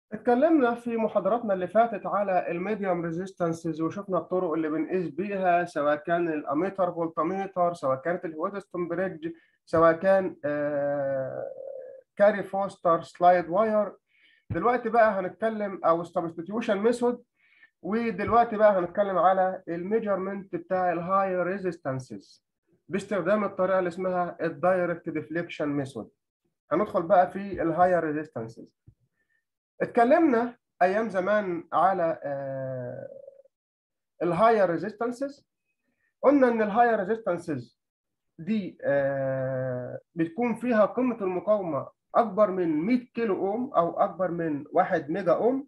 اتكلمنا في محاضراتنا اللي فاتت على الميديوم ريزيستنسز وشفنا الطرق اللي بنقيس بيها سواء كان الاميتر فولتميتر سواء كانت الهويدستون بريدج سواء كان كاري فوستر سلايد واير دلوقتي بقى هنتكلم او سبستيتيوشن ميثود ودلوقتي بقى هنتكلم على الميجرمنت بتاع الهاي ريزيستنسز باستخدام الطريقه اللي اسمها الدايركت ديفليكشن ميثود هندخل بقى في الهاي ريزيستنسز اتكلمنا ايام زمان على الهاير ريزيستنسز قلنا ان الهاير ريزيستنسز دي بتكون فيها قيمه المقاومه اكبر من 100 كيلو اوم او اكبر من 1 ميجا اوم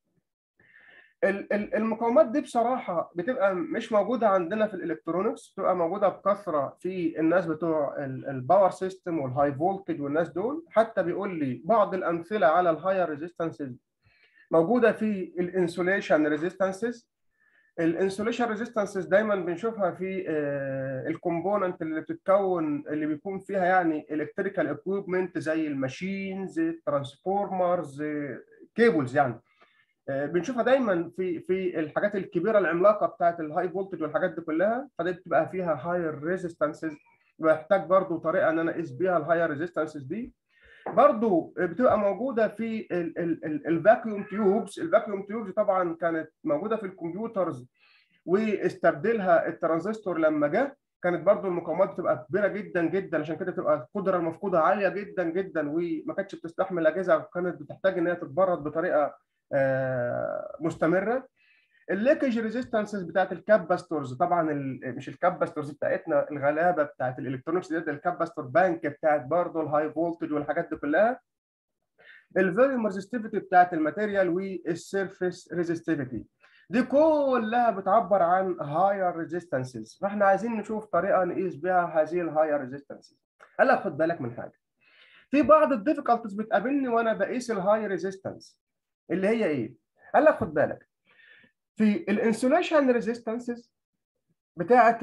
المقاومات دي بصراحه بتبقى مش موجوده عندنا في الالكترونكس بتبقى موجوده بكثره في الناس بتوع الباور سيستم والهاي فولتج والناس دول حتى بيقول لي بعض الامثله على الهاير ريزيستنسز موجوده في الانسوليشن ريزيستنسز الانسوليشن ريزيستنسز دايما بنشوفها في الكومبوننت اللي بتتكون اللي بيكون فيها يعني الكتريكال اكويبمنت زي الماشينز ترانسفورمرز كيبلز يعني بنشوفها دايما في في الحاجات الكبيره العملاقه بتاعت الهاي فولتج والحاجات دي كلها فدي بتبقى فيها هاير ريزيستنسز بحتاج برضو طريقه ان انا اقيس بيها الهاير ريزيستنسز دي برضو بتبقى موجوده في الفاكيوم تيوبس الفاكيوم تيوبس طبعا كانت موجوده في الكمبيوترز واستبدلها الترانزستور لما جه كانت برضو المقاومات بتبقى كبيره جدا جدا عشان كده بتبقى القدره المفقوده عاليه جدا جدا وما كانتش بتستحمل الاجهزه وكانت بتحتاج ان هي تتبرد بطريقه مستمره الليكج ريزيستنسز بتاعت الكاباستورز طبعا مش الكاباستورز بتاعتنا الغلابه بتاعت الالكترونكس ديت الكاباستور بانك بتاعت برضه الهاي فولتج والحاجات دي كلها الفوليوم ريزستيفيتي بتاعت الماتيريال والسيرفيس ريزستيفيتي دي كلها بتعبر عن هاير ريزيستنسز فاحنا عايزين نشوف طريقه نقيس بها هذه الهاير ريزيستنسز قال لك خد بالك من حاجه في بعض الديفيكالتيز بتقابلني وانا بقيس الهاي ريزيستنس اللي هي ايه قال لك خد بالك في الانسوليشن ريزيستنسز بتاعه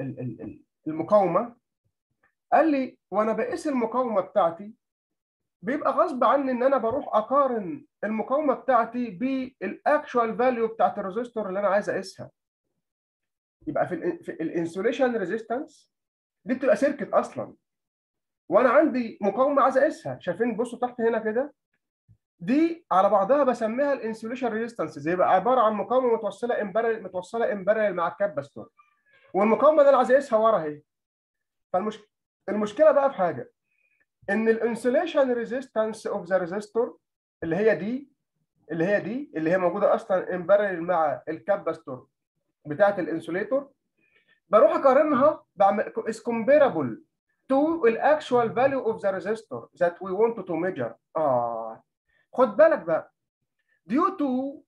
المقاومه قال لي وانا بقيس المقاومه بتاعتي بيبقى غصب عني ان انا بروح اقارن المقاومه بتاعتي بالاكشوال فاليو بتاعت الريزيستور اللي انا عايز اقيسها يبقى في, في الانسوليشن ريزيستنس دي بتبقى سيركت اصلا وانا عندي مقاومه عايز اقيسها شايفين بصوا تحت هنا كده دي على بعضها بسميها الانسوليشن ريزيستنس يبقى عباره عن مقاومه متوصله امبارل متوصله امبارل مع الكاباستور والمقاومه اللي انا عايز اقيسها ورا اهي فالمش... المشكله بقى في حاجه ان الانسوليشن ريزيستنس اوف ذا ريزيستور اللي هي دي اللي هي دي اللي هي موجوده اصلا امبارل مع الكاباستور بتاعه الانسوليتور بروح اقارنها بعمل is comparable to the actual value of the resistor that we want to measure اه خد بالك بقى due to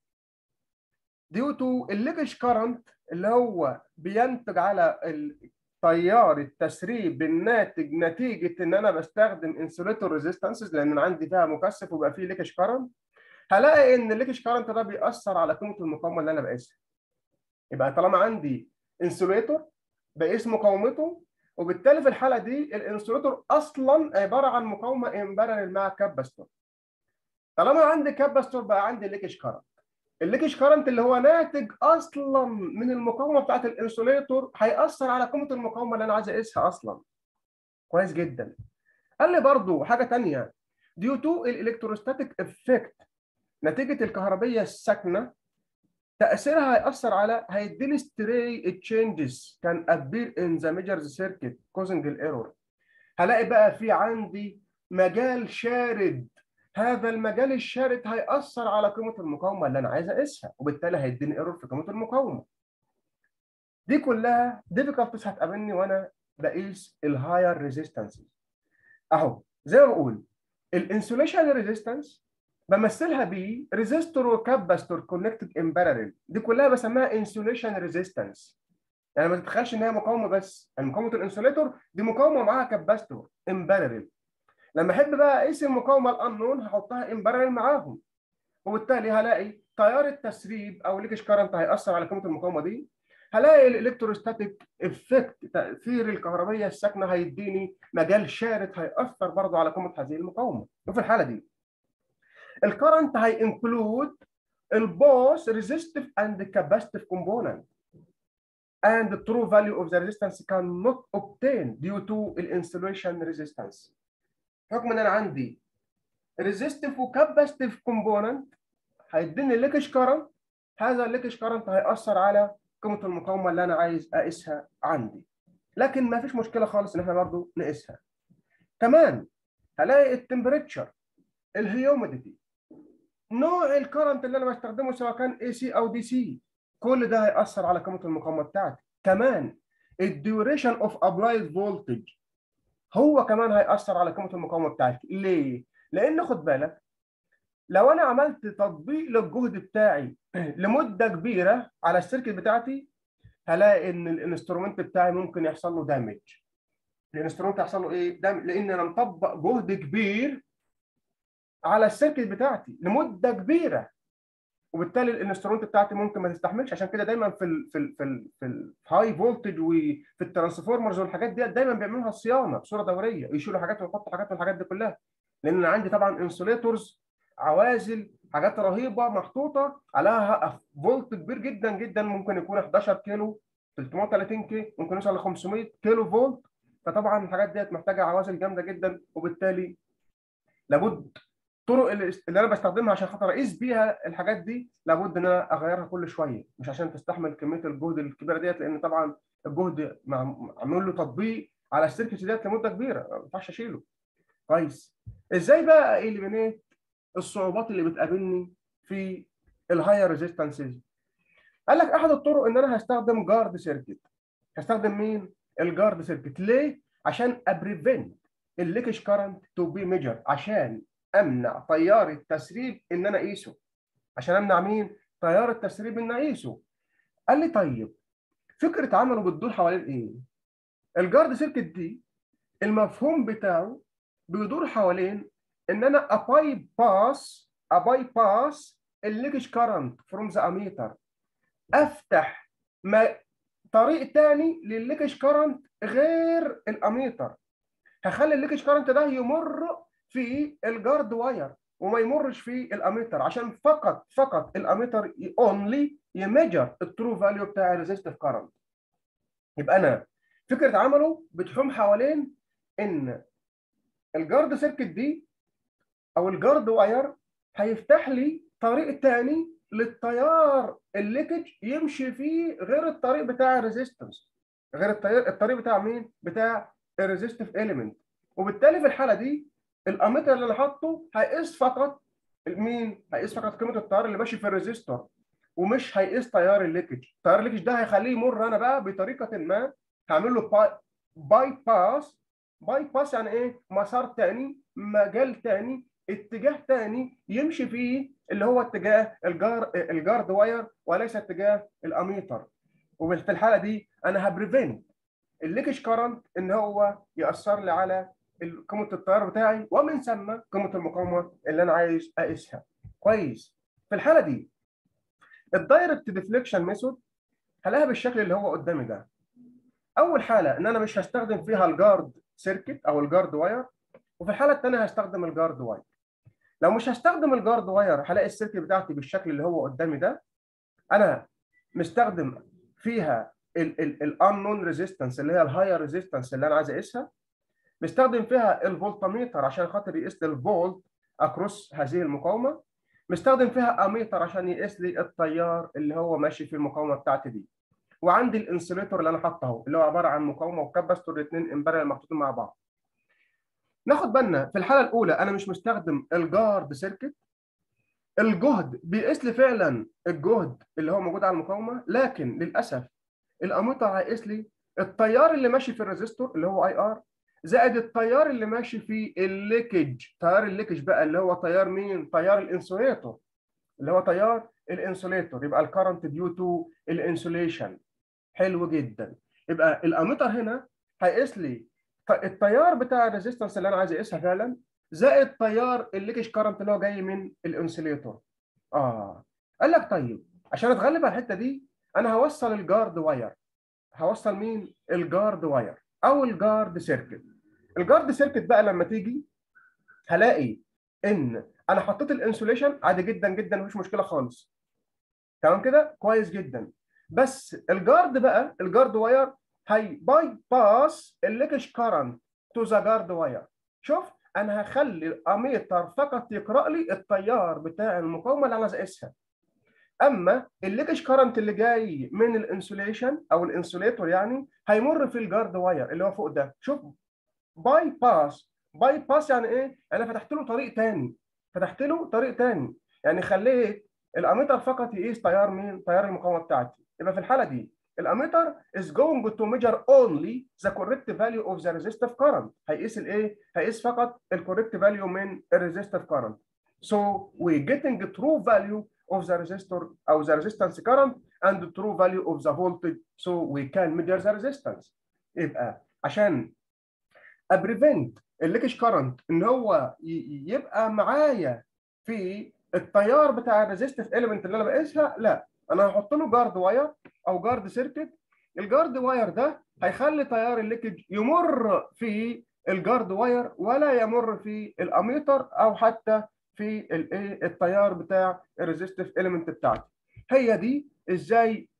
due to الليكج كارنت اللي هو بينتج على التيار التسريب الناتج نتيجه ان انا بستخدم انسوليتور ريزيستنسز لان انا عندي فيها مكثف ويبقى فيه ليكج كارنت هلاقي ان الليكج كارنت ده بيأثر على قيمه المقاومه اللي انا بقيسها يبقى طالما عندي انسوليتور بقيس مقاومته وبالتالي في الحاله دي الانسوليتور اصلا عباره عن مقاومه امبارل مع كاباستور طالما عندي كاباستور بقى عندي ليكج كارنت الليكج كارنت اللي هو ناتج اصلا من المقاومه بتاعت الانسوليتور هياثر على قيمه المقاومه اللي انا عايز اقيسها اصلا كويس جدا قال لي برضو حاجه ثانيه ديو تو الالكتروستاتيك افكت نتيجه الكهربيه الساكنه تاثيرها هياثر على هيديني ستري تشينجز كان ابير ان ذا ميجرز سيركت كوزنج الايرور هلاقي بقى في عندي مجال شارد هذا المجال الشارد هيأثر على قيمة المقاومة اللي أنا عايز أقيسها وبالتالي هيديني ايرور في قيمة المقاومة. دي كلها difficulties هتقابلني وأنا بقيس الهاير ريزيستنسز. أهو زي ما بقول الانسوليشن ريزيستنس بمثلها ب ريزيستور وكاباستور كونكتد ان باراليل دي كلها بسميها انسوليشن ريزيستنس. يعني ما تتخيلش ان هي مقاومه بس، يعني مقاومه الانسوليتور دي مقاومه معاها كاباستور ان باراليل. لما احب بقى اقيس المقاومه الانون هحطها ان باراليل معاهم وبالتالي هلاقي تيار التسريب او ليكج كارنت هياثر على قيمه المقاومه دي هلاقي الالكتروستاتيك افكت تاثير الكهربيه الساكنه هيديني مجال شارد هياثر برضه على قيمه هذه المقاومه وفي الحاله دي الكرنت هي انكلود البوث ريزيستيف اند كاباسيتيف كومبوننت and the true value of the resistance cannot obtain due to الانسوليشن resistance حكم ان انا عندي resistive وكاباسيتيف كومبوننت هيديني ليكش كرنت هذا الليكش كرنت هيأثر على قيمه المقاومه اللي انا عايز اقيسها عندي لكن ما فيش مشكله خالص ان احنا برضه نقيسها كمان هلاقي التمبريتشر الهيوميديتي نوع الكرنت اللي انا بستخدمه سواء كان اي سي او دي سي كل ده هيأثر على قيمه المقاومه بتاعتي كمان الديوريشن اوف ابلايد فولتج هو كمان هيأثر على قيمه المقاومه بتاعتي ليه؟ لان خد بالك لو انا عملت تطبيق للجهد بتاعي لمده كبيره على السيركت بتاعتي هلاقي ان الانسترومنت بتاعي ممكن يحصل له دامج الانسترومنت يحصل له ايه؟ دامج لان انا مطبق جهد كبير على السيركت بتاعتي لمده كبيره وبالتالي الانسترومنت بتاعتي ممكن ما تستحملش عشان كده دايما في ال في ال في ال في الهاي فولتج وفي الترانسفورمرز والحاجات دي دايما بيعملوها صيانه بصوره دوريه يشيلوا حاجات ويحطوا حاجات والحاجات دي كلها لان انا عندي طبعا انسوليتورز عوازل حاجات رهيبه محطوطه عليها فولت كبير جدا جدا ممكن يكون 11 كيلو 330 كي ممكن يوصل ل 500 كيلو فولت فطبعا الحاجات ديت محتاجه عوازل جامده جدا وبالتالي لابد الطرق اللي انا بستخدمها عشان خاطر اقيس بيها الحاجات دي لابد ان انا اغيرها كل شويه مش عشان تستحمل كميه الجهد الكبيره ديت لان طبعا الجهد معمول له تطبيق على السيركت ديت لمده كبيره ما ينفعش اشيله كويس ازاي بقى اليمينيت الصعوبات اللي بتقابلني في الهاير ريزيستنسز قال لك احد الطرق ان انا هستخدم جارد سيركت هستخدم مين الجارد سيركت ليه عشان ابريفنت الليكش كارنت تو بي ميجر عشان امنع تيار التسريب ان انا اقيسه عشان امنع مين تيار التسريب ان اقيسه قال لي طيب فكره عمله بتدور حوالين ايه الجارد سيركت دي المفهوم بتاعه بيدور حوالين ان انا اباي باس اباي باس الليكش كارنت فروم ذا اميتر افتح ما طريق تاني للليكش كارنت غير الاميتر هخلي الليكش كارنت ده يمر في الجارد واير وما يمرش في الاميتر عشان فقط فقط الاميتر اونلي يميجر الترو فاليو بتاع الريزيستيف كارنت يبقى انا فكره عمله بتحوم حوالين ان الجارد سيركت دي او الجارد واير هيفتح لي طريق تاني للتيار الليكج يمشي فيه غير الطريق بتاع الريزيستنس غير الطريق الطريق بتاع مين؟ بتاع الريزيستيف اليمنت وبالتالي في الحاله دي الاميتر اللي انا حاطه هيقيس فقط مين؟ هيقيس فقط قيمه التيار اللي ماشي في الريزيستور ومش هيقيس تيار الليكج، تيار الليكج ده هيخليه يمر انا بقى بطريقه ما هعمل له باي, باي باس باي باس يعني ايه؟ مسار تاني مجال تاني اتجاه تاني يمشي فيه اللي هو اتجاه الجار الجارد واير وليس اتجاه الاميتر وفي الحاله دي انا هبريفنت الليكش كارنت ان هو ياثر لي على قيمه التيار بتاعي ومن ثم قيمه المقاومه اللي انا عايز اقيسها كويس في الحاله دي الدايركت ديفليكشن ميثود هلاقيها بالشكل اللي هو قدامي ده اول حاله ان انا مش هستخدم فيها الجارد سيركت او الجارد واير وفي الحاله الثانيه هستخدم الجارد واير لو مش هستخدم الجارد واير هلاقي السيركت بتاعتي بالشكل اللي هو قدامي ده انا مستخدم فيها الانون ريزيستنس اللي هي الهاير ريزيستنس اللي انا عايز اقيسها مستخدم فيها الفولتميتر عشان خاطر يقيس لي الفولت اكروس هذه المقاومه مستخدم فيها اميتر عشان يقيس لي التيار اللي هو ماشي في المقاومه بتاعتي دي وعندي الانسوليتور اللي انا حاطه اهو اللي هو عباره عن مقاومه وكاباستور الاثنين امبارح محطوطين مع بعض ناخد بالنا في الحاله الاولى انا مش مستخدم الجارد سيركت الجهد بيقيس لي فعلا الجهد اللي هو موجود على المقاومه لكن للاسف الاميتر هيقيس لي التيار اللي ماشي في الريزيستور اللي هو اي ار زائد التيار اللي ماشي في الليكج تيار الليكج بقى اللي هو تيار مين تيار الانسوليتور اللي هو تيار الانسوليتور يبقى الكرنت ديو تو الانسوليشن حلو جدا يبقى الاميتر هنا هيقيس لي التيار بتاع الريزيستنس اللي انا عايز اقيسها فعلا زائد تيار الليكج كرنت اللي هو جاي من الانسوليتور اه قال لك طيب عشان اتغلب على الحته دي انا هوصل الجارد واير هوصل مين الجارد واير او الجارد سيركت الجارد سيركت بقى لما تيجي هلاقي ان انا حطيت الانسوليشن عادي جدا جدا مفيش مشكله خالص تمام كده كويس جدا بس الجارد بقى الجارد واير هي باي باس الليكش كارنت تو ذا جارد واير شوف انا هخلي الاميتر فقط يقرا لي التيار بتاع المقاومه اللي انا عايز اقيسها اما الليكش كارنت اللي جاي من الانسوليشن او الانسوليتور يعني هيمر في الجارد واير اللي هو فوق ده شوف باي باس باي باس يعني ايه انا فتحت له طريق تاني فتحت له طريق تاني يعني خليت الاميتر فقط يقيس تيار مين تيار المقاومه بتاعتي يبقى في الحاله دي الاميتر is going to measure only the correct value of the resistive current هيقيس الايه هيقيس فقط الكوريكت فاليو من الريزيستيف current so we getting the true value of the resistor او the resistance current and the true value of the voltage so we can measure the resistance يبقى عشان ابريفنت الليكش كارنت ان هو يبقى معايا في التيار بتاع الريزيستيف اليمنت اللي انا بقيسها لا انا هحط له جارد واير او جارد سيركت الجارد واير ده هيخلي تيار الليكج يمر في الجارد واير ولا يمر في الاميتر او حتى في الايه التيار بتاع الريزيستيف اليمنت بتاعتي هي دي ازاي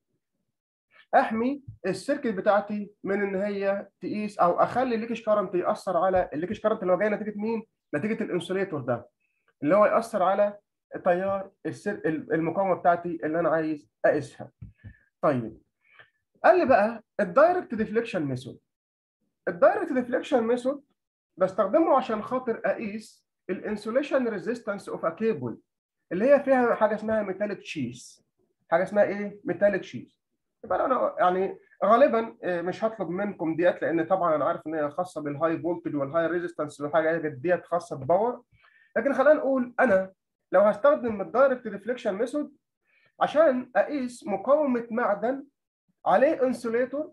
احمي السيركت بتاعتي من ان هي تقيس او اخلي الليكش كارنت ياثر على الليكش كارنت اللي هو جاي نتيجه مين؟ نتيجه الانسوليتور ده اللي هو ياثر على تيار السر... المقاومه بتاعتي اللي انا عايز اقيسها. طيب قال لي بقى الدايركت ديفليكشن ميثود. الدايركت ديفليكشن ميثود بستخدمه عشان خاطر اقيس الانسوليشن ريزيستنس اوف ا كيبل اللي هي فيها حاجه اسمها ميتاليك شيس. حاجه اسمها ايه؟ ميتاليك شيس. يبقى انا يعني غالبا مش هطلب منكم ديت لان طبعا انا عارف ان هي خاصه بالهاي فولتج والهاي ريزيستنس وحاجه ديت خاصه بباور لكن خلينا نقول انا لو هستخدم الدايركت ديفليكشن ميثود عشان اقيس مقاومه معدن عليه انسوليتور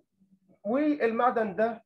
والمعدن ده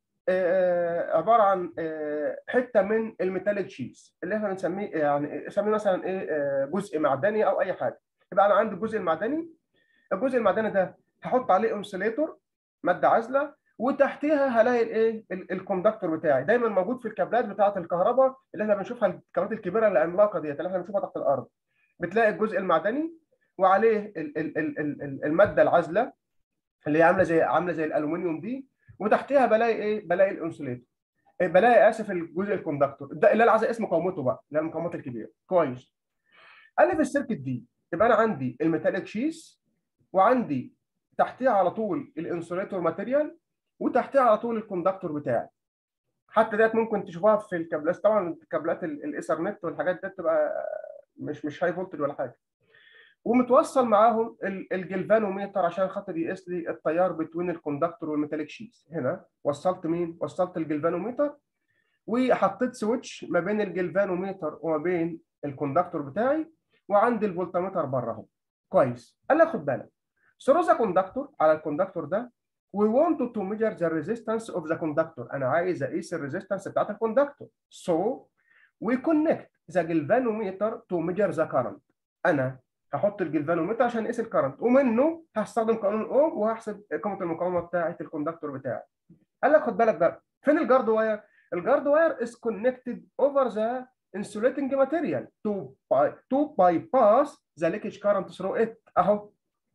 عباره عن حته من الميتاليك شيز اللي احنا بنسميه يعني نسميه مثلا ايه جزء معدني او اي حاجه يبقى انا عندي الجزء المعدني الجزء المعدني ده هحط عليه انسوليتور ماده عازله وتحتيها هلاقي الايه الكوندكتور بتاعي دايما موجود في الكابلات بتاعه الكهرباء اللي احنا بنشوفها الكابلات الكبيره العملاقه ديت اللي احنا بنشوفها تحت الارض بتلاقي الجزء المعدني وعليه ال ال ال ال الماده العازله اللي هي عامله زي عامله زي الالومنيوم دي وتحتيها بلاقي ايه بلاقي الانسوليتور بلاقي اسف الجزء الكوندكتور ده اللي انا عايز اقيس مقاومته بقى اللي هي المقاومات الكبيره كويس قال لي في السيركت دي يبقى انا عندي الميتاليك شيس وعندي تحتيها على طول الانسوليتور ماتيريال وتحتيها على طول الكوندكتور بتاعي حتى ديت ممكن تشوفوها في الكابلات طبعا كابلات الايثرنت والحاجات دي بتبقى مش مش هاي فولتج ولا حاجه ومتوصل معاهم الجلفانوميتر عشان خاطر يقيس لي التيار بين الكوندكتور والميتاليك شيز هنا وصلت مين وصلت الجلفانوميتر وحطيت سويتش ما بين الجلفانوميتر وما بين الكوندكتور بتاعي وعندي الفولتمتر بره اهو كويس قال لي خد بالك ثرو كوندكتور على الكوندكتور ده we want to measure the resistance of the conductor انا عايز اقيس الريزيستنس بتاعت الكوندكتور so we connect the galvanometer to measure the current انا هحط الجلفانومتر عشان اقيس الكرنت ومنه هستخدم قانون اوم وهحسب قيمه المقاومه بتاعه الكوندكتور بتاعي قال لك خد بالك بقى فين الجارد واير الجارد واير is connected over the insulating material to by, to bypass the leakage current through it اهو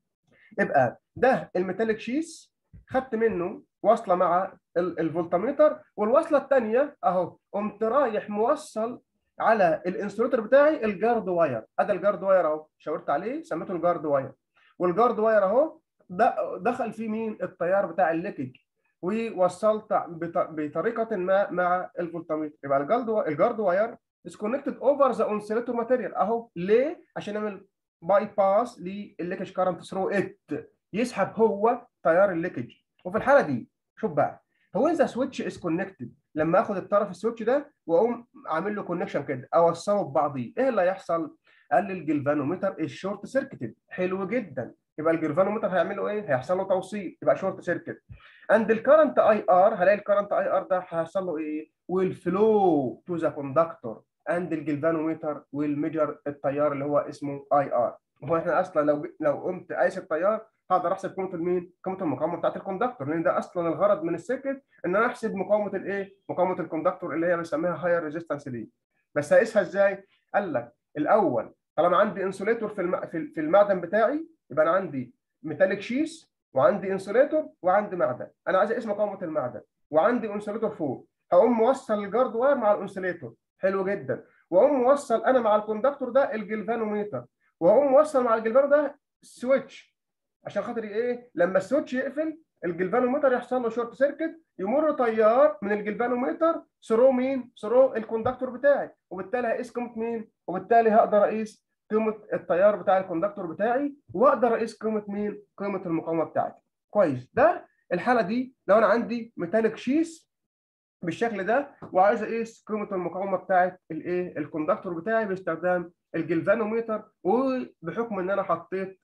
يبقى ده الميتاليك شيس خدت منه واصله مع الفولتميتر والوصله الثانيه اهو قمت رايح موصل على الانسوليتور بتاعي الجارد واير ادي الجارد واير اهو شاورت عليه سميته الجارد واير والجارد واير اهو دخل فيه مين التيار بتاع الليكج ووصلت بطريقه ما مع الفولتميتر يبقى الجارد الجارد واير is connected over the insulator material اهو ليه عشان نعمل باي باس للليكج كارنت ثرو ات يسحب هو تيار الليكج وفي الحاله دي شوف بقى هو اذا سويتش از كونكتد لما اخد الطرف السويتش ده واقوم عامل له كونكشن كده اوصله ببعضيه ايه اللي هيحصل؟ قال لي الجلفانومتر الشورت سيركتد حلو جدا يبقى الجلفانومتر هيعمل له ايه؟ هيحصل له توصيل يبقى شورت سيركت عند الكرنت اي ار هلاقي الكرنت اي ار ده هيحصل له ايه؟ ويل فلو تو ذا كوندكتور عند الجلفانومتر والميجر التيار اللي هو اسمه اي ار هو احنا اصلا لو لو قمت قايس التيار هقدر احسب قيمه المين؟ قيمه المقاومه بتاعت الكوندكتور لان ده اصلا الغرض من السيركت ان انا احسب مقاومه الايه؟ مقاومه الكوندكتور اللي هي بنسميها هاير ريزيستنس دي. بس هقيسها ازاي؟ قال لك الاول طالما عندي انسوليتور في الم... في المعدن بتاعي يبقى انا عندي ميتاليك شيس وعندي انسوليتور وعندي معدن انا عايز اقيس مقاومه المعدن وعندي انسوليتور فوق هقوم موصل الجارد واير مع الانسوليتور حلو جدا واقوم موصل انا مع الكوندكتور ده الجلفانوميتر واقوم موصل مع الجلفانو ده سويتش عشان خاطر ايه لما السويتش يقفل الجلفانوميتر يحصل له شورت سيركت يمر تيار من الجلفانوميتر ثرو مين؟ ثرو الكوندكتور بتاعي وبالتالي هقيس قيمه مين؟ وبالتالي هقدر اقيس قيمه التيار بتاع الكوندكتور بتاعي واقدر اقيس قيمه مين؟ قيمه المقاومه بتاعتي. كويس ده الحاله دي لو انا عندي ميتاليك شيس بالشكل ده وعايز اقيس قيمه المقاومه بتاعت الايه الكوندكتور بتاعي باستخدام الجلفانوميتر وبحكم ان انا حطيت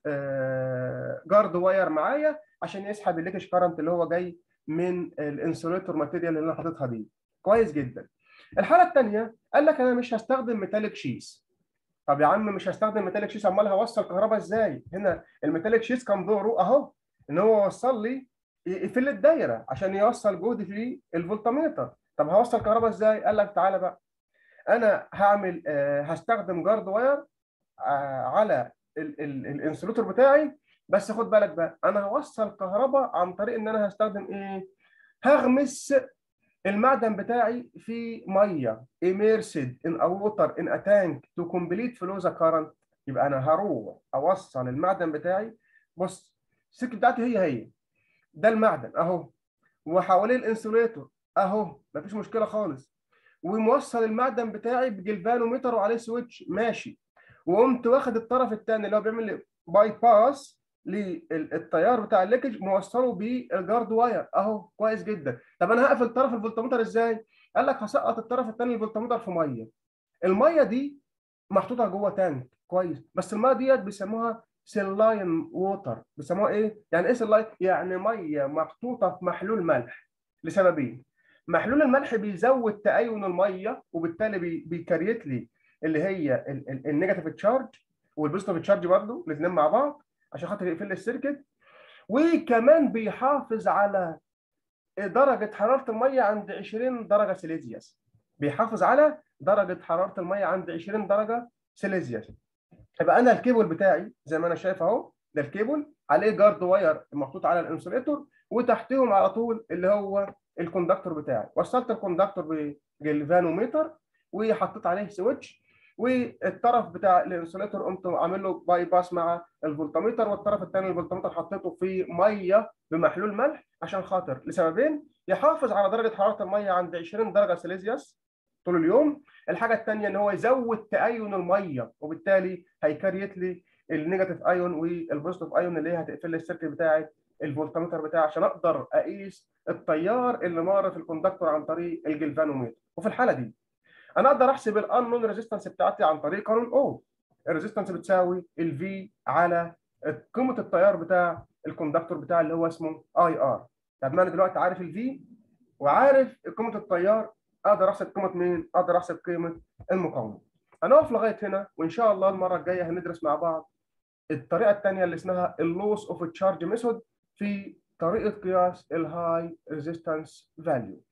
جارد واير معايا عشان يسحب الليكش كارنت اللي هو جاي من الانسوليتور ماتيريال اللي انا حاططها دي كويس جدا الحاله الثانيه قال لك انا مش هستخدم ميتاليك شيس طب يا عم مش هستخدم ميتاليك شيس امال هوصل كهرباء ازاي هنا الميتاليك شيس كان دوره اهو ان هو وصل لي يقفل الدايره عشان يوصل جهد في الفولتميتر طب هوصل كهرباء ازاي قال لك تعالى بقى انا هعمل آه هستخدم جارد واير آه على الانسوليتور بتاعي بس خد بالك بقى انا هوصل كهرباء عن طريق ان انا هستخدم ايه هغمس المعدن بتاعي في ميه immersed in a water in a tank to complete flow the current يبقى انا هروح اوصل المعدن بتاعي بص السكه بتاعتي هي هي ده المعدن اهو وحواليه الانسوليتور اهو مفيش مشكله خالص وموصل المعدن بتاعي بجلفانومتر وعليه سويتش ماشي وقمت واخد الطرف الثاني اللي هو بيعمل لي باي باس للتيار بتاع الليكج موصله بالجارد واير اهو كويس جدا طب انا هقفل طرف الفولتمتر ازاي قال لك هسقط الطرف الثاني الفولتمتر في ميه الميه دي محطوطه جوه تانك كويس بس الميه ديت بيسموها سيلاين ووتر بيسموها ايه يعني ايه سيلاين يعني ميه محطوطه في محلول ملح لسببين محلول الملح بيزود تأين الميه وبالتالي بي بيكريت لي اللي هي النيجاتيف تشارج والبوزيتيف تشارج برضه الاثنين مع بعض عشان خاطر يقفل لي السيركت وكمان بيحافظ على درجه حراره الميه عند 20 درجه سيليزيوس بيحافظ على درجه حراره الميه عند 20 درجه سيليزيوس يبقى انا الكيبل بتاعي زي ما انا شايف اهو ده الكيبل عليه جارد واير محطوط على الانسوليتور وتحتهم على طول اللي هو الكوندكتور بتاعي وصلت الكوندكتور بجلفانوميتر وحطيت عليه سويتش والطرف بتاع الانسوليتور قمت عامل له باي باس مع الفولتميتر والطرف الثاني الفولتميتر حطيته في ميه بمحلول ملح عشان خاطر لسببين يحافظ على درجه حراره الميه عند 20 درجه سيليزيوس طول اليوم الحاجه الثانيه ان هو يزود تأين الميه وبالتالي هيكريت لي النيجاتيف ايون والبوزيتيف ايون اللي هي هتقفل لي السيركت بتاعي الفولتميتر بتاعي عشان اقدر اقيس التيار اللي مار في الكوندكتور عن طريق الجلفانوميتر وفي الحاله دي انا اقدر احسب الانون ريزيستنس بتاعتي عن طريق قانون او الريزيستنس بتساوي الفي على قيمه التيار بتاع الكوندكتور بتاعي اللي هو اسمه اي ار طب ما انا دلوقتي عارف الفي وعارف قيمه التيار اقدر احسب قيمه مين اقدر احسب قيمه المقاومه هنقف لغايه هنا وان شاء الله المره الجايه هندرس مع بعض الطريقه الثانيه اللي اسمها اللوس اوف تشارج ميثود في طريقه قياس الهاي ريزيستنس فاليو